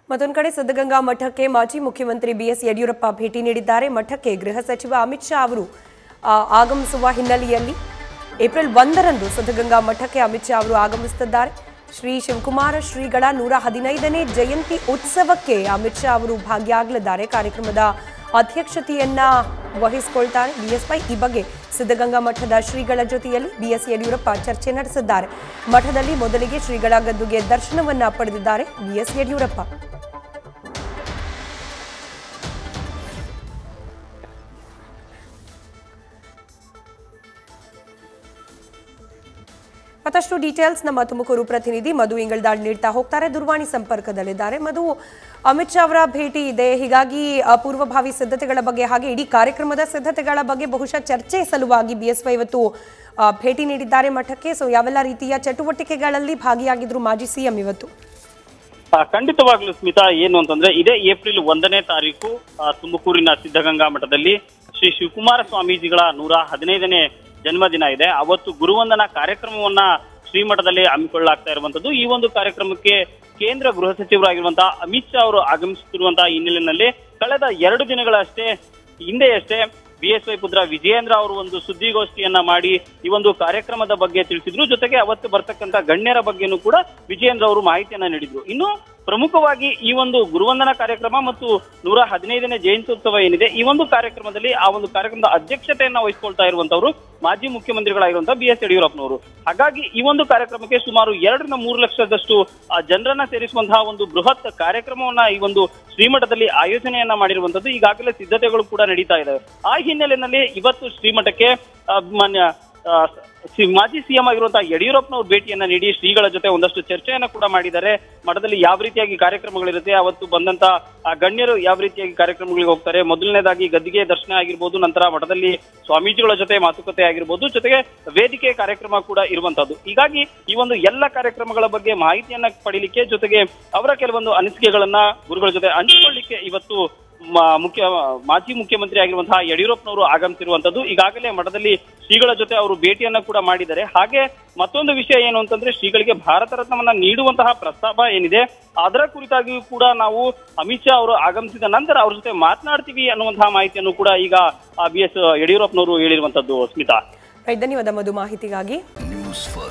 ಮತ್ತೊಂದು ಕಡೆ ಸಿದ್ಧಗಂಗಾ ಮಠಕ್ಕೆ ಮಾಜಿ ಮುಖ್ಯಮಂತ್ರಿ ಬಿಎಸ್ ಯಡಿಯೂರಪ್ಪ ಭೇಟಿ ನೀಡಿದ್ದಾರೆ ಮಠಕ್ಕೆ ಗೃಹ ಸಚಿವ ಅಮಿತ್ ಶಾ ಅವರು ಆ, ಆಗಮಿಸುವ ಹಿನ್ನೆಲೆಯಲ್ಲಿ ಏಪ್ರಿಲ್ ಒಂದರಂದು ಸಿದ್ಧಗಂಗಾ ಮಠಕ್ಕೆ ಅಮಿತ್ ಶಾ ಅವರು ಆಗಮಿಸುತ್ತಿದ್ದಾರೆ ಶ್ರೀ ಶಿವಕುಮಾರ ಶ್ರೀಗಳ ನೂರ ಹದಿನೈದನೇ ಜಯಂತಿ ಉತ್ಸವಕ್ಕೆ ಅಮಿತ್ ಶಾ ಅವರು ಭಾಗಿಯಾಗಲಿದ್ದಾರೆ ಕಾರ್ಯಕ್ರಮದ ಅಧ್ಯಕ್ಷತೆಯನ್ನ ವಹಿಸಿಕೊಳ್ತಾರೆ ಬಿಎಸ್ವೈ ಈ ಬಗ್ಗೆ ಸಿದ್ಧಗಂಗಾ ಮಠದ ಶ್ರೀಗಳ ಜೊತೆಯಲ್ಲಿ ಬಿಎಸ್ ಯಡಿಯೂರಪ್ಪ ಚರ್ಚೆ ನಡೆಸಿದ್ದಾರೆ ಮಠದಲ್ಲಿ ಮೊದಲಿಗೆ ಶ್ರೀಗಳ ಗದ್ದುಗೆ ದರ್ಶನವನ್ನ ಪಡೆದಿದ್ದಾರೆ ಬಿಎಸ್ ಯಡಿಯೂರಪ್ಪ ಮತ್ತಷ್ಟು ಡೀಟೇಲ್ಸ್ ನಮ್ಮ ತುಮಕೂರು ಪ್ರತಿನಿಧಿ ಮಧು ಇಂಗಳ್ದಾಳ್ ನೀಡ್ತಾ ಹೋಗ್ತಾರೆ ದೂರವಾಣಿ ಸಂಪರ್ಕದಲ್ಲಿದ್ದಾರೆ ಮಧು ಅಮಿತ್ ಶಾ ಅವರ ಭೇಟಿ ಇದೆ ಹೀಗಾಗಿ ಆ, ಪೂರ್ವಭಾವಿ ಸಿದ್ಧತೆಗಳ ಬಗ್ಗೆ ಹಾಗೆ ಇಡೀ ಕಾರ್ಯಕ್ರಮದ ಸಿದ್ಧತೆಗಳ ಬಗ್ಗೆ ಬಹುಶಃ ಚರ್ಚೆ ಸಲುವಾಗಿ ಬಿಎಸ್ವೈ ಇವತ್ತು ಆ, ಭೇಟಿ ನೀಡಿದ್ದಾರೆ ಮಠಕ್ಕೆ ಸೊ ಯಾವೆಲ್ಲ ರೀತಿಯ ಚಟುವಟಿಕೆಗಳಲ್ಲಿ ಭಾಗಿಯಾಗಿದ್ರು ಮಾಜಿ ಸಿಎಂ ಇವತ್ತು ಆ, ಖಂಡಿತವಾಗ್ಲೂ ಸ್ಮಿತಾ ಏನು ಅಂತಂದ್ರೆ ಇದೇ ಏಪ್ರಿಲ್ ಒಂದನೇ ತಾರೀಕು ಆ, ತುಮಕೂರಿನ ಸಿದ್ಧಗಂಗಾ ಮಠದಲ್ಲಿ ಶ್ರೀ ಶಿವಕುಮಾರ ಸ್ವಾಮೀಜಿಗಳ ನೂರ ಹದಿನೈದನೇ ಜನ್ಮದಿನ ಇದೆ ಅವತ್ತು ಗುರುವಂದನಾ ಕಾರ್ಯಕ್ರಮವನ್ನ ಶ್ರೀಮಠದಲ್ಲಿ ಹಮ್ಮಿಕೊಳ್ಳಲಾಗ್ತಾ ಇರುವಂತದ್ದು ಈ ಒಂದು ಕಾರ್ಯಕ್ರಮಕ್ಕೆ ಕೇಂದ್ರ ಗೃಹ ಸಚಿವರಾಗಿರುವಂತಹ ಅಮಿತ್ ಶಾ ಅವರು ಆಗಮಿಸುತ್ತಿರುವಂತಹ ಹಿನ್ನೆಲೆಯಲ್ಲಿ ಕಳೆದ ಎರಡು ದಿನಗಳಷ್ಟೇ ಹಿಂದೆಯಷ್ಟೇ ಬಿಎಸ್ವೈ ಪುತ್ರ ವಿಜಯೇಂದ್ರ ಅವರು ಒಂದು ಸುದ್ದಿಗೋಷ್ಠಿಯನ್ನ ಮಾಡಿ ಈ ಒಂದು ಕಾರ್ಯಕ್ರಮದ ಬಗ್ಗೆ ತಿಳಿಸಿದ್ರು ಜೊತೆಗೆ ಅವತ್ತು ಬರ್ತಕ್ಕಂತ ಗಣ್ಯರ ಬಗ್ಗೆನೂ ಕೂಡ ವಿಜಯೇಂದ್ರ ಅವರು ಮಾಹಿತಿಯನ್ನ ನೀಡಿದ್ರು ಇನ್ನು ಪ್ರಮುಖವಾಗಿ ಈ ಒಂದು ಗುರುವಂದನಾ ಕಾರ್ಯಕ್ರಮ ಮತ್ತು ನೂರ ಹದಿನೈದನೇ ಜಯಂತ್ಯುತ್ಸವ ಏನಿದೆ ಈ ಒಂದು ಕಾರ್ಯಕ್ರಮದಲ್ಲಿ ಆ ಒಂದು ಕಾರ್ಯಕ್ರಮದ ಅಧ್ಯಕ್ಷತೆಯನ್ನ ವಹಿಸಿಕೊಳ್ತಾ ಇರುವಂತವರು ಮಾಜಿ ಮುಖ್ಯಮಂತ್ರಿಗಳಾಗಿರುವಂತಹ ಬಿ ಎಸ್ ಯಡಿಯೂರಪ್ಪನವರು ಹಾಗಾಗಿ ಈ ಒಂದು ಕಾರ್ಯಕ್ರಮಕ್ಕೆ ಸುಮಾರು ಎರಡರಿಂದ ಮೂರು ಲಕ್ಷದಷ್ಟು ಆ, ಜನರನ್ನ ಸೇರಿಸುವಂತಹ ಒಂದು ಬೃಹತ್ ಕಾರ್ಯಕ್ರಮವನ್ನ ಈ ಒಂದು ಶ್ರೀಮಠದಲ್ಲಿ ಆಯೋಜನೆಯನ್ನ ಮಾಡಿರುವಂತದ್ದು ಈಗಾಗಲೇ ಸಿದ್ಧತೆಗಳು ಕೂಡ ನಡೀತಾ ಇದಾವೆ ಆ ಹಿನ್ನೆಲೆಯಲ್ಲಿ ಇವತ್ತು ಶ್ರೀಮಠಕ್ಕೆ ಆ, ಮಾನ್ಯ ಆ, ಸಿ- ಮಾಜಿ ಸಿಎಂ ಆಗಿರುವಂತಹ ಯಡಿಯೂರಪ್ಪನವರು ಭೇಟಿಯನ್ನ ನೀಡಿ ಶ್ರೀಗಳ ಜೊತೆ ಒಂದಷ್ಟು ಚರ್ಚೆಯನ್ನ ಕೂಡ ಮಾಡಿದ್ದಾರೆ ಮಠದಲ್ಲಿ ಯಾವ ರೀತಿಯಾಗಿ ಕಾರ್ಯಕ್ರಮಗಳಿರುತ್ತೆ ಅವತ್ತು ಬಂದಂತ ಆ ಗಣ್ಯರು ಯಾವ ರೀತಿಯಾಗಿ ಕಾರ್ಯಕ್ರಮಗಳಿಗೆ ಹೋಗ್ತಾರೆ ಮೊದಲನೇದಾಗಿ ಗದ್ದಿಗೆ ದರ್ಶನ ಆಗಿರ್ಬೋದು ನಂತರ ಮಠದಲ್ಲಿ ಸ್ವಾಮೀಜಿಗಳ ಜೊತೆ ಮಾತುಕತೆ ಆಗಿರ್ಬೋದು ಜೊತೆಗೆ ವೇದಿಕೆ ಕಾರ್ಯಕ್ರಮ ಕೂಡ ಇರುವಂತದ್ದು ಹೀಗಾಗಿ ಈ ಒಂದು ಎಲ್ಲ ಕಾರ್ಯಕ್ರಮಗಳ ಬಗ್ಗೆ ಮಾಹಿತಿಯನ್ನ ಪಡಿಲಿಕ್ಕೆ ಜೊತೆಗೆ ಅವರ ಕೆಲವೊಂದು ಅನಿಸಿಕೆಗಳನ್ನ ಗುರುಗಳ ಜೊತೆ ಹಂಚಿಕೊಳ್ಳಿಕ್ಕೆ ಇವತ್ತು ಮ- ಮುಖ್ಯ ಮಾಜಿ ಮುಖ್ಯಮಂತ್ರಿ ಆಗಿರುವಂತಹ ಯಡಿಯೂರಪ್ಪನವರು ಆಗಮಿಸಿರುವಂತದ್ದು ಈಗಾಗಲೇ ಮಠದಲ್ಲಿ ಶ್ರೀಗಳ ಜೊತೆ ಅವರು ಭೇಟಿಯನ್ನ ಕೂಡ ಮಾಡಿದ್ದಾರೆ ಹಾಗೆ ಮತ್ತೊಂದು ವಿಷಯ ಏನು ಅಂತಂದ್ರೆ ಶ್ರೀಗಳಿಗೆ ಭಾರತ ರತ್ನವನ್ನ ನೀಡುವಂತಹ ಪ್ರಸ್ತಾಪ ಏನಿದೆ ಅದರ ಕುರಿತಾಗಿಯೂ ಕೂಡ ನಾವು ಅಮಿತ್ ಶಾ ಅವರು ಆಗಮಿಸಿದ ನಂತರ ಅವ್ರ ಜೊತೆ ಮಾತನಾಡ್ತೀವಿ ಅನ್ನುವಂತಹ ಮಾಹಿತಿಯನ್ನು ಕೂಡ ಈಗ ಬಿ ಎಸ್ ಯಡಿಯೂರಪ್ಪನವರು ಹೇಳಿರುವಂತದ್ದು ಸ್ಮಿತಾ ರೈಟ್ ಧನ್ಯವಾದ ಮಧು ಮಾಹಿತಿಗಾಗಿ ನ್ಯೂಸ್ ಫಸ್ಟ್